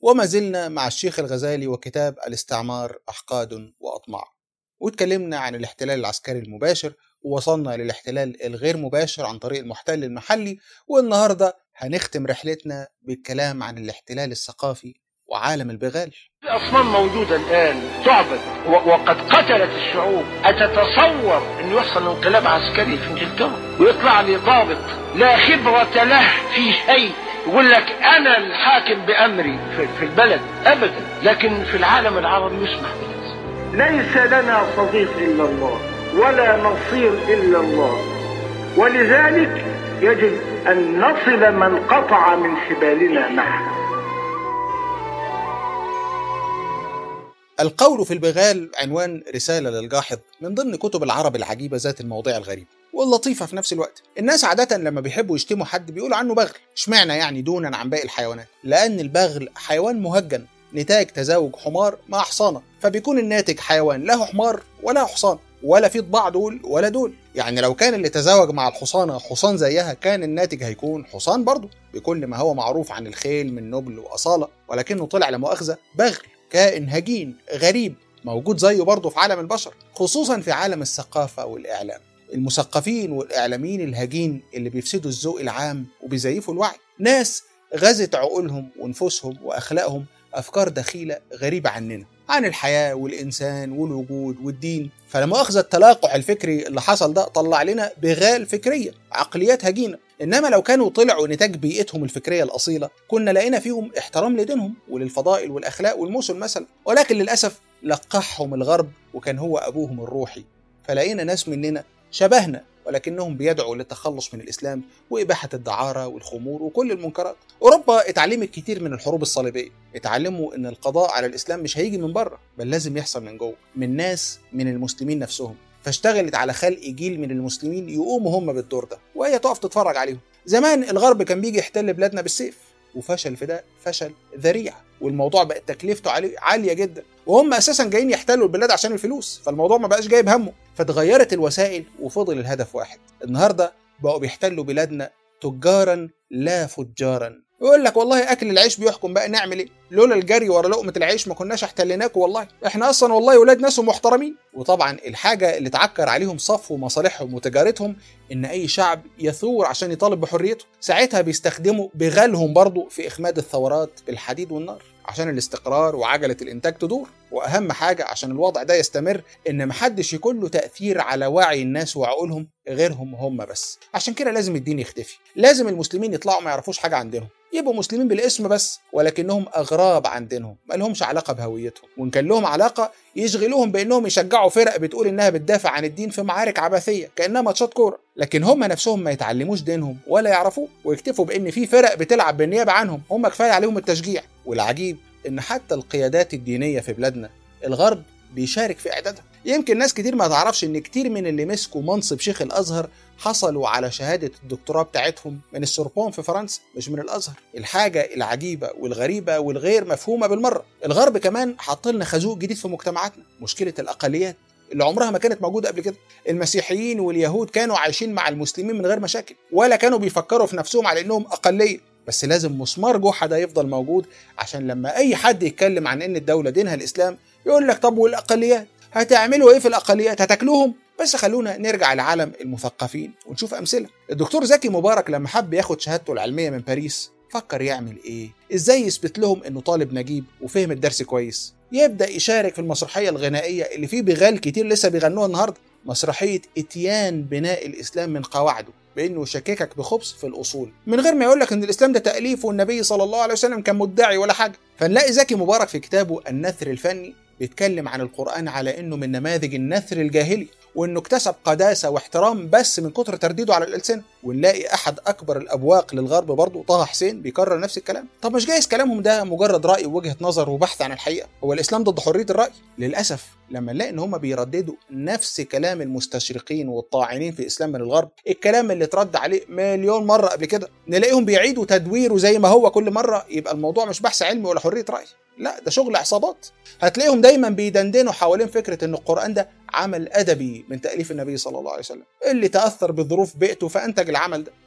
وما زلنا مع الشيخ الغزالي وكتاب الاستعمار أحقاد وأطماع واتكلمنا عن الاحتلال العسكري المباشر ووصلنا للاحتلال الغير مباشر عن طريق المحتل المحلي والنهاردة هنختم رحلتنا بالكلام عن الاحتلال الثقافي وعالم البغال الأصنام موجودة الآن تعبد و- وقد قتلت الشعوب أتتصور أن يحصل انقلاب عسكري في إنجلترا ويطلع لي ضابط لا خبرة له في شيء يقول لك أنا الحاكم بأمري في, في البلد أبدا لكن في العالم العربي يسمح بهذا ليس لنا صديق إلا الله ولا نصير إلا الله ولذلك يجب أن نصل من قطع من حبالنا معه القول في البغال عنوان رسالة للجاحظ من ضمن كتب العرب العجيبة ذات المواضيع الغريبة واللطيفة في نفس الوقت الناس عادة لما بيحبوا يشتموا حد بيقولوا عنه بغل اشمعنى يعني دونا عن باقي الحيوانات لأن البغل حيوان مهجن نتاج تزاوج حمار مع حصانة فبيكون الناتج حيوان له حمار ولا حصان ولا في طباع دول ولا دول يعني لو كان اللي تزاوج مع الحصانة حصان زيها كان الناتج هيكون حصان برضه بكل ما هو معروف عن الخيل من نبل وأصالة ولكنه طلع لمؤاخذة بغل كائن هجين غريب موجود زيه برضه في عالم البشر خصوصا في عالم الثقافة والإعلام المثقفين والإعلاميين الهجين اللي بيفسدوا الذوق العام وبيزيفوا الوعي ناس غزت عقولهم ونفوسهم وأخلاقهم أفكار دخيلة غريبة عننا عن الحياة والإنسان والوجود والدين فلما أخذ التلاقح الفكري اللي حصل ده طلع لنا بغال فكرية عقليات هجينة إنما لو كانوا طلعوا نتاج بيئتهم الفكرية الأصيلة كنا لقينا فيهم احترام لدينهم وللفضائل والأخلاق والمثل مثلا ولكن للأسف لقحهم الغرب وكان هو أبوهم الروحي فلقينا ناس مننا شبهنا ولكنهم بيدعوا للتخلص من الإسلام وإباحة الدعارة والخمور وكل المنكرات أوروبا اتعلمت كتير من الحروب الصليبية اتعلموا إن القضاء على الإسلام مش هيجي من بره بل لازم يحصل من جوه من ناس من المسلمين نفسهم فاشتغلت على خلق جيل من المسلمين يقوموا هم بالدور ده وهي تقف تتفرج عليهم زمان الغرب كان بيجي يحتل بلادنا بالسيف وفشل في ده فشل ذريع والموضوع بقت تكلفته عليه عاليه جدا وهم اساسا جايين يحتلوا البلاد عشان الفلوس فالموضوع ما بقاش جايب همه فتغيرت الوسائل وفضل الهدف واحد النهارده بقوا بيحتلوا بلادنا تجارا لا فجارا يقول لك والله اكل العيش بيحكم بقى نعمل ايه لولا الجري ورا لقمه العيش ما كناش احتليناكم والله احنا اصلا والله ولاد ناس ومحترمين وطبعا الحاجه اللي تعكر عليهم صفو مصالحهم وتجارتهم ان اي شعب يثور عشان يطالب بحريته ساعتها بيستخدموا بغالهم برضه في اخماد الثورات بالحديد والنار عشان الاستقرار وعجله الانتاج تدور واهم حاجه عشان الوضع ده يستمر ان محدش يكون له تاثير على وعي الناس وعقولهم غيرهم هم بس عشان كده لازم الدين يختفي لازم المسلمين يطلعوا ما يعرفوش حاجه عن دينهم يبقوا مسلمين بالاسم بس ولكنهم اغراب عن دينهم ما لهمش علاقه بهويتهم وان كان لهم علاقه يشغلوهم بانهم يشجعوا فرق بتقول انها بتدافع عن الدين في معارك عبثيه كانها ماتشات كوره لكن هم نفسهم ما يتعلموش دينهم ولا يعرفوه ويكتفوا بان في فرق بتلعب بالنيابه عنهم هم كفايه عليهم التشجيع والعجيب ان حتى القيادات الدينيه في بلادنا الغرب بيشارك في اعدادها يمكن ناس كتير ما تعرفش ان كتير من اللي مسكوا منصب شيخ الازهر حصلوا على شهاده الدكتوراه بتاعتهم من السوربون في فرنسا مش من الازهر الحاجه العجيبه والغريبه والغير مفهومه بالمره الغرب كمان حط لنا خازوق جديد في مجتمعاتنا مشكله الاقليات اللي عمرها ما كانت موجوده قبل كده المسيحيين واليهود كانوا عايشين مع المسلمين من غير مشاكل ولا كانوا بيفكروا في نفسهم على انهم اقليه بس لازم مسمار جحا ده يفضل موجود عشان لما اي حد يتكلم عن ان الدوله دينها الاسلام يقول لك طب والاقليات هتعملوا ايه في الاقليات هتاكلوهم بس خلونا نرجع لعالم المثقفين ونشوف امثله الدكتور زكي مبارك لما حب ياخد شهادته العلميه من باريس فكر يعمل ايه ازاي يثبت لهم انه طالب نجيب وفهم الدرس كويس يبدا يشارك في المسرحيه الغنائيه اللي فيه بغال كتير لسه بيغنوها النهارده مسرحيه اتيان بناء الاسلام من قواعده بانه يشككك بخبث في الاصول من غير ما يقول لك ان الاسلام ده تاليف والنبي صلى الله عليه وسلم كان مدعي ولا حاجه فنلاقي زكي مبارك في كتابه النثر الفني بيتكلم عن القرآن على إنه من نماذج النثر الجاهلي وإنه اكتسب قداسة واحترام بس من كتر ترديده على الألسنة ونلاقي أحد أكبر الأبواق للغرب برضه طه حسين بيكرر نفس الكلام طب مش جايز كلامهم ده مجرد رأي ووجهة نظر وبحث عن الحقيقة هو الإسلام ضد حرية الرأي للأسف لما نلاقي إن هم بيرددوا نفس كلام المستشرقين والطاعنين في الإسلام من الغرب الكلام اللي اترد عليه مليون مرة قبل كده نلاقيهم بيعيدوا تدويره زي ما هو كل مرة يبقى الموضوع مش بحث علمي ولا حرية رأي لا ده شغل عصابات هتلاقيهم دايما بيدندنوا حوالين فكره ان القران ده عمل ادبي من تاليف النبي صلى الله عليه وسلم اللي تاثر بظروف بيئته فانتج العمل ده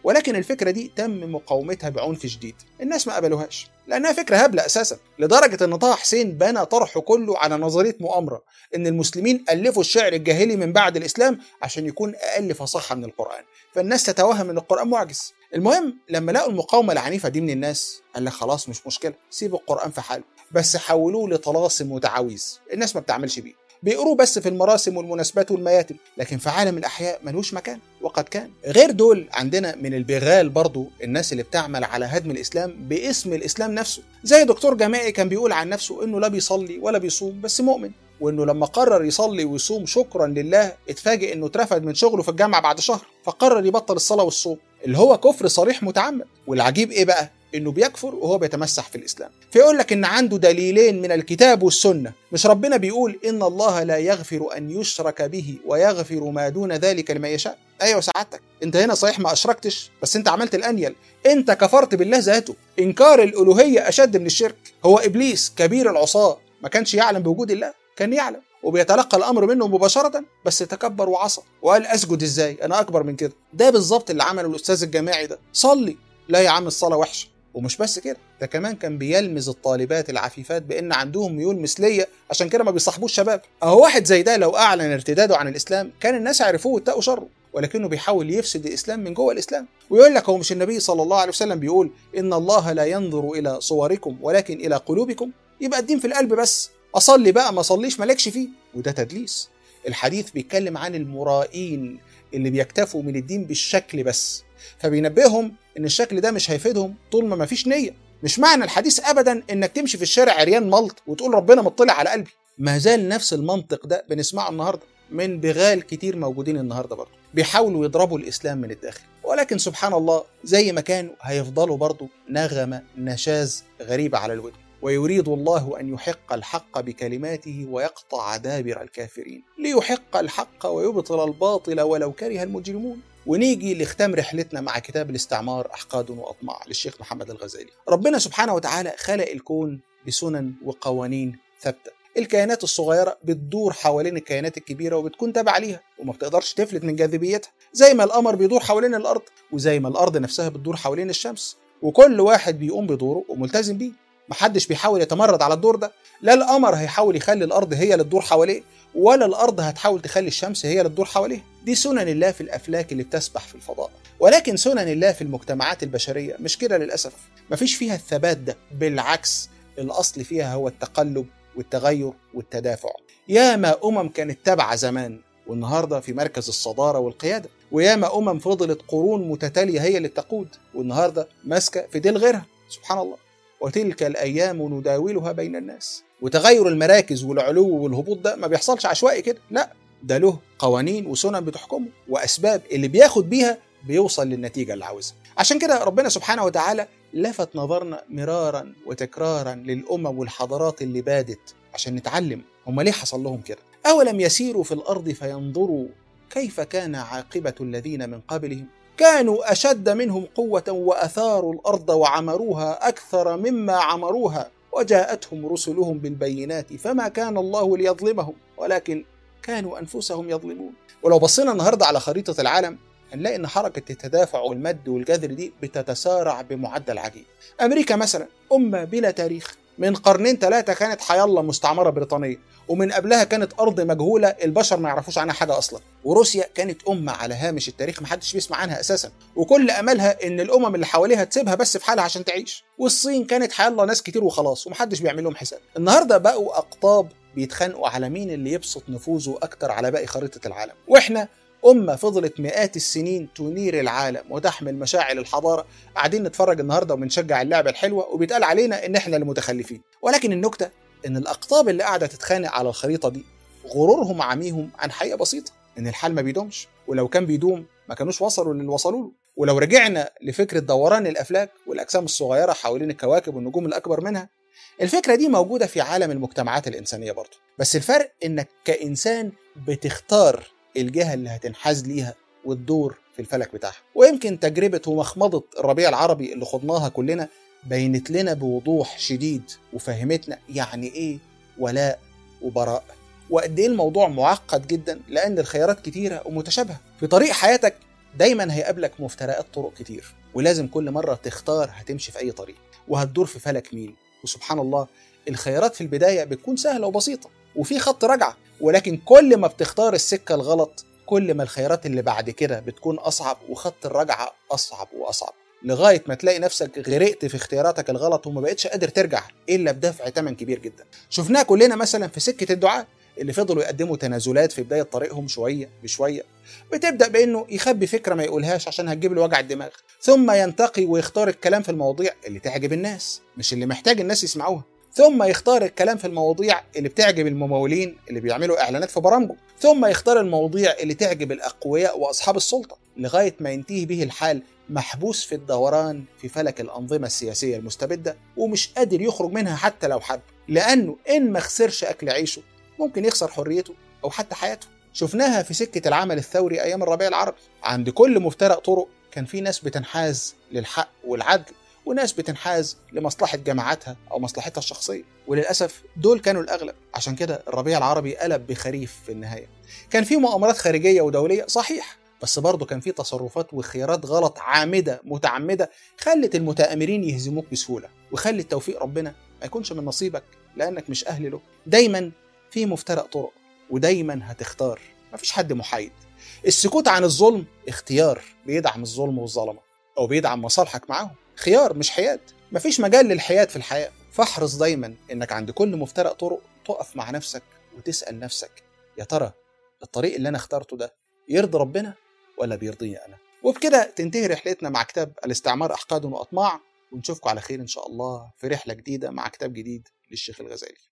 ولكن الفكرة دي تم مقاومتها بعنف شديد الناس ما قبلوهاش لأنها فكرة هبلة أساسا لدرجة أن طه حسين بنى طرحه كله على نظرية مؤامرة أن المسلمين ألفوا الشعر الجاهلي من بعد الإسلام عشان يكون أقل فصاحة من القرآن فالناس تتوهم أن القرآن معجز المهم لما لقوا المقاومة العنيفة دي من الناس قال لك خلاص مش مشكلة سيبوا القرآن في حاله بس حولوه لطلاسم وتعاويذ الناس ما بتعملش بيه بيقروه بس في المراسم والمناسبات والمياتم لكن في عالم الأحياء ملوش مكان وقد كان غير دول عندنا من البغال برضو الناس اللي بتعمل على هدم الإسلام باسم الإسلام نفسه زي دكتور جامعي كان بيقول عن نفسه إنه لا بيصلي ولا بيصوم بس مؤمن وانه لما قرر يصلي ويصوم شكرا لله اتفاجئ انه اترفد من شغله في الجامعه بعد شهر فقرر يبطل الصلاه والصوم اللي هو كفر صريح متعمد والعجيب ايه بقى انه بيكفر وهو بيتمسح في الاسلام فيقول لك ان عنده دليلين من الكتاب والسنه مش ربنا بيقول ان الله لا يغفر ان يشرك به ويغفر ما دون ذلك لمن يشاء ايوه سعادتك انت هنا صحيح ما اشركتش بس انت عملت الانيل انت كفرت بالله ذاته انكار الالوهيه اشد من الشرك هو ابليس كبير العصاه ما كانش يعلم بوجود الله كان يعلم وبيتلقى الامر منه مباشره بس تكبر وعصى وقال اسجد ازاي انا اكبر من كده ده بالظبط اللي عمله الاستاذ الجامعي ده صلي لا يا عم الصلاه وحشه ومش بس كده ده كمان كان بيلمز الطالبات العفيفات بان عندهم ميول مثليه عشان كده ما بيصاحبوش شباب اهو واحد زي ده لو اعلن ارتداده عن الاسلام كان الناس عرفوه واتقوا شره ولكنه بيحاول يفسد الاسلام من جوه الاسلام ويقول لك هو مش النبي صلى الله عليه وسلم بيقول ان الله لا ينظر الى صوركم ولكن الى قلوبكم يبقى الدين في القلب بس اصلي بقى ما اصليش مالكش فيه وده تدليس الحديث بيتكلم عن المرائين اللي بيكتفوا من الدين بالشكل بس فبينبههم ان الشكل ده مش هيفيدهم طول ما مفيش نيه مش معنى الحديث ابدا انك تمشي في الشارع عريان ملط وتقول ربنا مطلع على قلبي ما زال نفس المنطق ده بنسمعه النهارده من بغال كتير موجودين النهارده برضه بيحاولوا يضربوا الاسلام من الداخل ولكن سبحان الله زي ما كانوا هيفضلوا برضه نغمه نشاز غريبه على الودن ويريد الله ان يحق الحق بكلماته ويقطع دابر الكافرين ليحق الحق ويبطل الباطل ولو كره المجرمون ونيجي لختام رحلتنا مع كتاب الاستعمار احقاد واطماع للشيخ محمد الغزالي ربنا سبحانه وتعالى خلق الكون بسنن وقوانين ثابته الكيانات الصغيرة بتدور حوالين الكيانات الكبيرة وبتكون تابعة ليها وما بتقدرش تفلت من جاذبيتها زي ما القمر بيدور حوالين الأرض وزي ما الأرض نفسها بتدور حوالين الشمس وكل واحد بيقوم بدوره وملتزم بيه محدش بيحاول يتمرد على الدور ده لا القمر هيحاول يخلي الأرض هي اللي تدور حواليه ولا الأرض هتحاول تخلي الشمس هي اللي تدور حواليه دي سنن الله في الأفلاك اللي بتسبح في الفضاء ولكن سنن الله في المجتمعات البشرية مش كده للأسف مفيش فيها الثبات ده بالعكس الأصل فيها هو التقلب والتغير والتدافع ياما أمم كانت تابعة زمان والنهارده في مركز الصدارة والقيادة وياما أمم فضلت قرون متتالية هي اللي بتقود والنهارده ماسكة في ديل غيرها سبحان الله وتلك الأيام نداولها بين الناس وتغير المراكز والعلو والهبوط ده ما بيحصلش عشوائي كده لا ده له قوانين وسنن بتحكمه وأسباب اللي بياخد بيها بيوصل للنتيجة اللي عاوزها عشان كده ربنا سبحانه وتعالى لفت نظرنا مرارا وتكرارا للأمم والحضارات اللي بادت عشان نتعلم هم ليه حصل لهم كده أولم يسيروا في الأرض فينظروا كيف كان عاقبة الذين من قبلهم كانوا أشد منهم قوة وأثاروا الأرض وعمروها أكثر مما عمروها وجاءتهم رسلهم بالبينات فما كان الله ليظلمهم ولكن كانوا أنفسهم يظلمون ولو بصينا النهاردة على خريطة العالم هنلاقي ان حركه التدافع والمد والجذر دي بتتسارع بمعدل عجيب. امريكا مثلا امه بلا تاريخ من قرنين ثلاثه كانت حيالله مستعمره بريطانيه ومن قبلها كانت ارض مجهوله البشر ما يعرفوش عنها حاجه اصلا وروسيا كانت امه على هامش التاريخ محدش بيسمع عنها اساسا وكل املها ان الامم اللي حواليها تسيبها بس في حالها عشان تعيش والصين كانت حيالله ناس كتير وخلاص ومحدش بيعمل لهم حساب النهارده بقوا اقطاب بيتخانقوا على مين اللي يبسط نفوذه اكتر على باقي خريطه العالم واحنا أمة فضلت مئات السنين تنير العالم وتحمل مشاعل الحضارة قاعدين نتفرج النهاردة وبنشجع اللعبة الحلوة وبيتقال علينا إن إحنا المتخلفين ولكن النكتة إن الأقطاب اللي قاعدة تتخانق على الخريطة دي غرورهم عميهم عن حقيقة بسيطة إن الحال ما بيدومش ولو كان بيدوم ما كانوش وصلوا للي وصلوا له ولو رجعنا لفكرة دوران الأفلاك والأجسام الصغيرة حوالين الكواكب والنجوم الأكبر منها الفكرة دي موجودة في عالم المجتمعات الإنسانية برضه بس الفرق إنك كإنسان بتختار الجهة اللي هتنحاز ليها وتدور في الفلك بتاعها ويمكن تجربة ومخمضة الربيع العربي اللي خضناها كلنا بينت لنا بوضوح شديد وفهمتنا يعني ايه ولاء وبراء وقد ايه الموضوع معقد جدا لان الخيارات كتيرة ومتشابهة في طريق حياتك دايما هيقابلك مفترقات طرق كتير ولازم كل مرة تختار هتمشي في أي طريق وهتدور في فلك مين وسبحان الله الخيارات في البداية بتكون سهلة وبسيطة وفي خط رجعة ولكن كل ما بتختار السكة الغلط كل ما الخيارات اللي بعد كده بتكون أصعب وخط الرجعة أصعب وأصعب لغاية ما تلاقي نفسك غرقت في اختياراتك الغلط وما بقتش قادر ترجع إلا بدفع ثمن كبير جدا شفناه كلنا مثلا في سكة الدعاء اللي فضلوا يقدموا تنازلات في بداية طريقهم شوية بشوية بتبدأ بإنه يخبي فكرة ما يقولهاش عشان هتجيب له وجع الدماغ ثم ينتقي ويختار الكلام في المواضيع اللي تعجب الناس مش اللي محتاج الناس يسمعوها ثم يختار الكلام في المواضيع اللي بتعجب الممولين اللي بيعملوا اعلانات في برامجه ثم يختار المواضيع اللي تعجب الاقوياء واصحاب السلطه لغايه ما ينتهي به الحال محبوس في الدوران في فلك الانظمه السياسيه المستبده ومش قادر يخرج منها حتى لو حب لانه ان ما خسرش اكل عيشه ممكن يخسر حريته او حتى حياته شفناها في سكه العمل الثوري ايام الربيع العربي عند كل مفترق طرق كان في ناس بتنحاز للحق والعدل وناس بتنحاز لمصلحة جماعاتها أو مصلحتها الشخصية وللأسف دول كانوا الأغلب عشان كده الربيع العربي قلب بخريف في النهاية كان في مؤامرات خارجية ودولية صحيح بس برضه كان في تصرفات وخيارات غلط عامدة متعمدة خلت المتآمرين يهزموك بسهولة وخلت توفيق ربنا ما يكونش من نصيبك لأنك مش أهل له دايما في مفترق طرق ودايما هتختار مفيش حد محايد السكوت عن الظلم اختيار بيدعم الظلم والظلمة أو بيدعم مصالحك معاهم خيار مش حياد مفيش مجال للحياد في الحياة فاحرص دايما انك عند كل مفترق طرق تقف مع نفسك وتسأل نفسك يا ترى الطريق اللي انا اخترته ده يرضي ربنا ولا بيرضيني انا وبكده تنتهي رحلتنا مع كتاب الاستعمار احقاد واطماع ونشوفكم على خير ان شاء الله في رحلة جديدة مع كتاب جديد للشيخ الغزالي